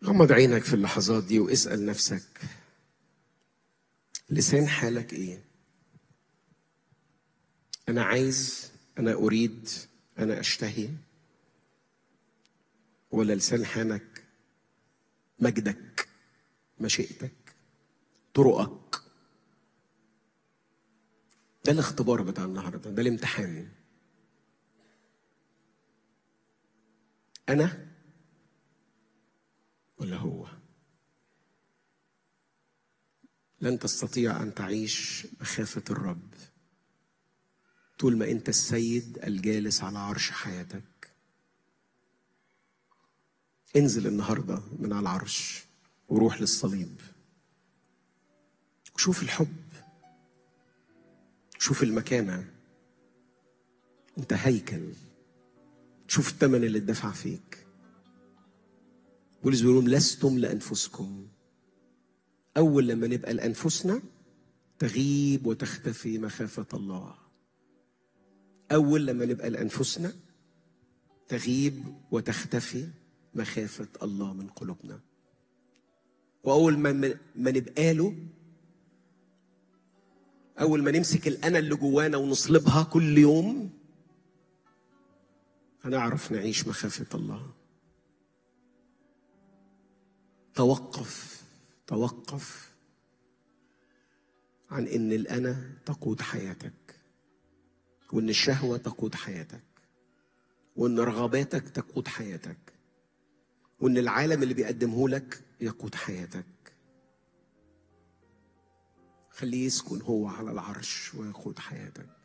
غمض عينك في اللحظات دي واسأل نفسك لسان حالك ايه انا عايز انا اريد انا اشتهي ولا لسان حالك مجدك مشيئتك طرقك ده الاختبار بتاع النهارده ده الامتحان انا ولا هو لن تستطيع ان تعيش مخافه الرب طول ما انت السيد الجالس على عرش حياتك انزل النهارده من على العرش وروح للصليب وشوف الحب شوف المكانه انت هيكل شوف الثمن اللي اتدفع فيك بولس بيقول لهم لستم لانفسكم اول لما نبقى لانفسنا تغيب وتختفي مخافه الله اول لما نبقى لانفسنا تغيب وتختفي مخافه الله من قلوبنا واول ما ما نبقى له اول ما نمسك الانا اللي جوانا ونصلبها كل يوم هنعرف نعيش مخافه الله توقف توقف عن ان الانا تقود حياتك وان الشهوه تقود حياتك وان رغباتك تقود حياتك وان العالم اللي بيقدمه لك يقود حياتك خليه يسكن هو على العرش ويقود حياتك